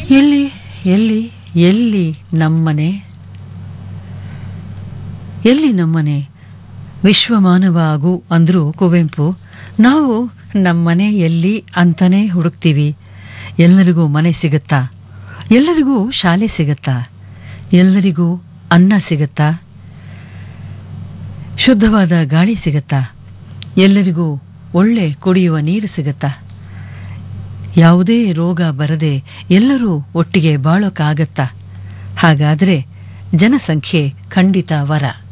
ಎಲ್ಲಿ ಎಲ್ಲಿ ಎಲ್ಲಿ ನಮ್ಮನೆ ಎಲ್ಲಿ ನಮ್ಮನೆ ವಿಶ್ವಮಾನವ ಆಗು ಅಂದ್ರು ಕುವೆಂಪು ನಾವು ನಮ್ಮನೆ ಎಲ್ಲಿ ಅಂತಾನೆ ಹುಡುಕ್ತೀವಿ ಎಲ್ಲರಿಗೂ ಮನೆ ಸಿಗುತ್ತಾ ಎಲ್ಲರಿಗೂ ಶಾಲೆ ಸಿಗುತ್ತಾ ಎಲ್ಲರಿಗೂ ಅನ್ನ ಸಿಗುತ್ತಾ ಶುದ್ಧವಾದ ಗಾಳಿ ಸಿಗುತ್ತಾ ಎಲ್ಲರಿಗೂ ಒಳ್ಳೆ ಕುಡಿಯುವ ನೀರು ಸಿಗುತ್ತಾ ಯಾವುದೇ ರೋಗ ಬರದೆ ಎಲ್ಲರೂ ಒಟ್ಟಿಗೆ ಬಾಳೋಕ್ಕಾಗತ್ತಾ ಹಾಗಾದರೆ ಜನಸಂಖ್ಯೆ ಖಂಡಿತ ವರ